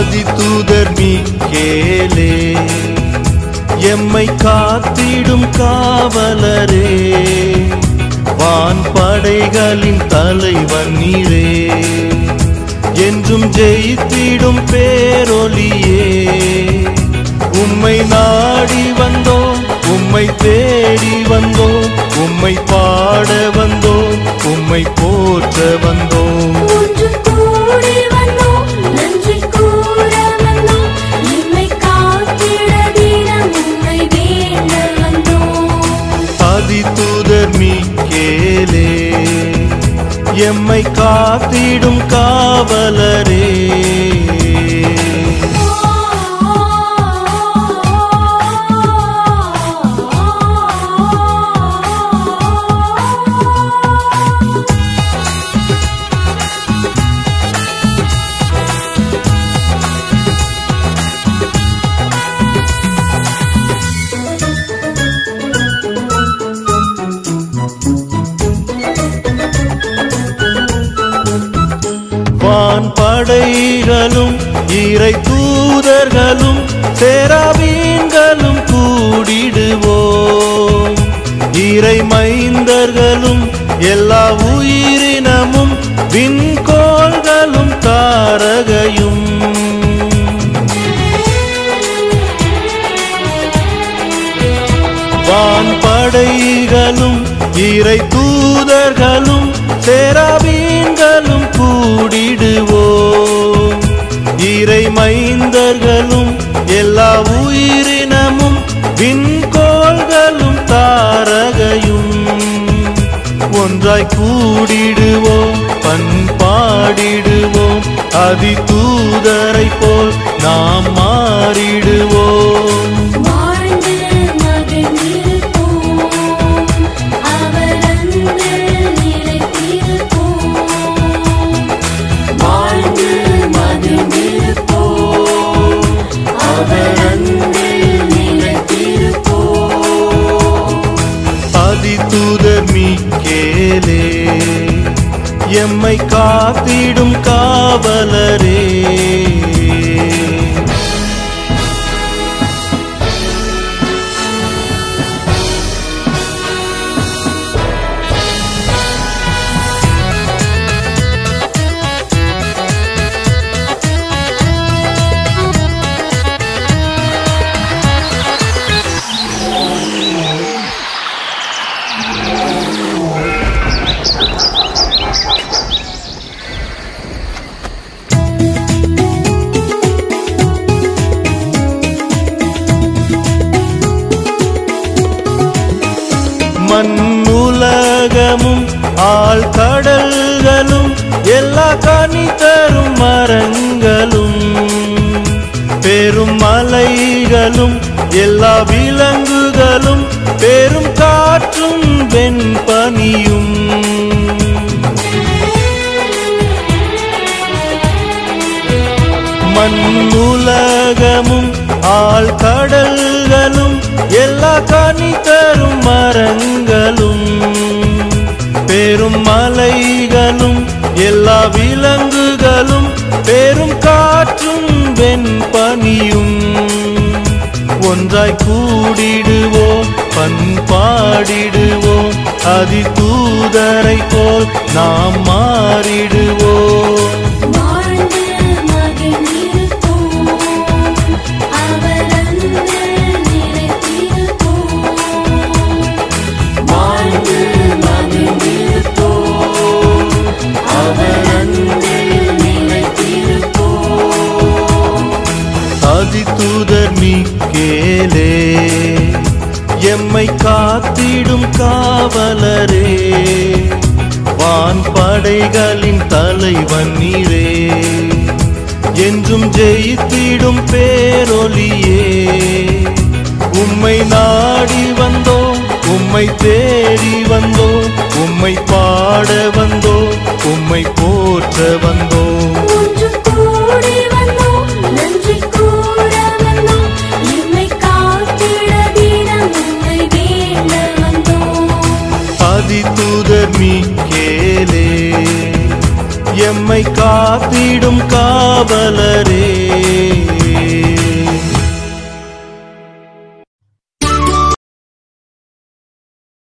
அதிதூதர் மீக்கேலே எம்மை காத்திடும் காவலரே வான் படைகளின் தலைவன் நீரே என்றும் ஜெயித்திடும் பேரொலியே உம்மை நாடி வந்தோம் உம்மை தேடி வந்தோம் உம்மை பாட வந்தோம் உம்மை போற்ற வந்தோம் ஒன்று கூடி வந்தோம் நன்றி கூற வந்தோம் எம்மை காத்திட தினம் உம்மை வேண்ட வந்தோம் அதிதூதர் மீக்கேலே எம்மை காத்திடும் காவலரே வான் படைகளும் இறை தூதர்களும் சேராவீன்களும் கூடிடுவோம் இறை மைந்தர்களும் எல்லா உயிரினமும் விண்கோள்களும் தாரகையும் வான் படைகளும் இறை தூதர்களும் சேராவீன்களும் கூடிடுவோம் இறை மைந்தர்களும் எல்லா உயிரினமும் விண்கோள்களும் தாரகையும் ஒன்றாய் கூடிடுவோம் பண்பாடிடுவோம் அதி தூதரை போல் நாம் மாறிடுவோம் வாழ்ந்து மகிழ்ந்திருப்போம் அவர் அன்பில் நிலைத்திருப்போம் வாழ்ந்து மகிழ்ந்திருப்போம் அவர் அன்பில் நிலைத்திருப்போம் அதிதூதர் மீக்கேலே எம்மை காத்திடும் காவலரே மண்ணுலகமும் ஆள் கடல்களும் எல்லா கனி தரும் மரங்களும் பெரும் மலைகளும் எல்லா விலங்குகளும் பெரும் காற்றும் வெண்பனியும் மண்ணுலகமும் ஆள் கடல்களும் எல்லா கனி தரும் மரங்களும் பெரும் மலைகளும் எல்லா விலங்குகளும் பெரும் காற்றும் வெண்பனியும் ஒன்றாய் கூடிடுவோம் பண்பாடிடுவோம் அதி தூதரை போல் நாம் மாறிடுவோம் வாழ்ந்து மகிழ்ந்திருப்போம் அவர் அன்பில் நிலைத்திருப்போம் வாழ்ந்து மகிழ்ந்திருப்போம் அவர் அன்பில் நிலைத்திருப்போம் அதிதூதர் மீக்கேலே எம்மை காத்திடும் காவலரே வான் படைகளின் தலைவன் நீரே என்றும் ஜெயித்திடும் பேரொலியே உம்மை நாடி வந்தோம் உம்மை தேடி வந்தோம் உம்மை பாட வந்தோம் உம்மை போற்ற வந்தோம் ஒன்று கூடி வந்தோம் நன்றி கூற வந்தோம் எம்மை காத்திட தினம் உம்மை வேண்ட வந்தோம் அதிதூதர் மீக்கேலே எம்மை காத்திடும் காவலரே